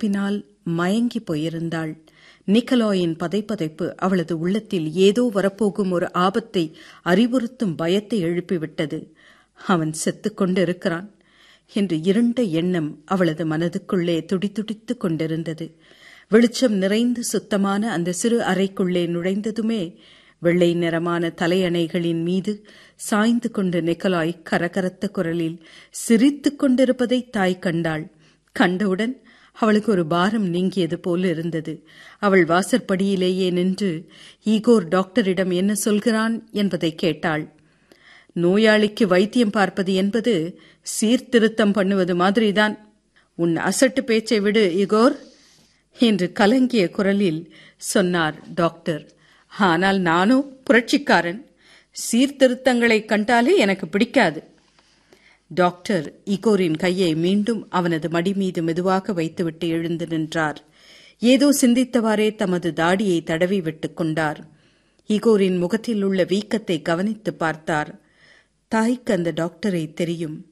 கலப்பினால் மயங்கி போயிருந்தாள் நிக்கலாயின் பதைப்பதைப்பு அவளது உள்ளத்தில் ஏதோ வரப்போகும் ஒரு ஆபத்தை அறிவுறுத்தும் பயத்தை எழுப்பிவிட்டது அவன் செத்துக் கொண்டிருக்கிறான் என்று இருண்ட எண்ணம் அவளது மனதுக்குள்ளே துடிதுடித்துக் கொண்டிருந்தது வெளிச்சம் நிறைந்து சுத்தமான அந்த சிறு அறைக்குள்ளே நுழைந்ததுமே வெள்ளை நிறமான தலையணைகளின் மீது சாய்ந்து கொண்டு நிக்கலாய் கரகரத்த குரலில் சிரித்துக் கொண்டிருப்பதை தாய் கண்டாள் கண்டவுடன் அவளுக்கு ஒரு பாரம் நீங்கியது போல இருந்தது அவள் வாசற்படியிலேயே நின்று ஈகோர் டாக்டரிடம் என்ன சொல்கிறான் என்பதை கேட்டாள் நோயாளிக்கு வைத்தியம் பார்ப்பது என்பது சீர்திருத்தம் பண்ணுவது மாதிரிதான் உன் அசட்டு பேச்சை விடு இகோர் என்று கலங்கிய குரலில் சொன்னார் டாக்டர் ஆனால் நானோ புரட்சிக்காரன் சீர்திருத்தங்களை கண்டாலே எனக்கு பிடிக்காது டாக்டர் இகோரின் கையை மீண்டும் அவனது மடி மீது மெதுவாக வைத்துவிட்டு எழுந்து நின்றார் ஏதோ சிந்தித்தவாறே தமது தாடியை தடவி விட்டுக் கொண்டார் இகோரின் முகத்தில் உள்ள வீக்கத்தை கவனித்து பார்த்தார் தாய்க்கு அந்த டாக்டரை தெரியும்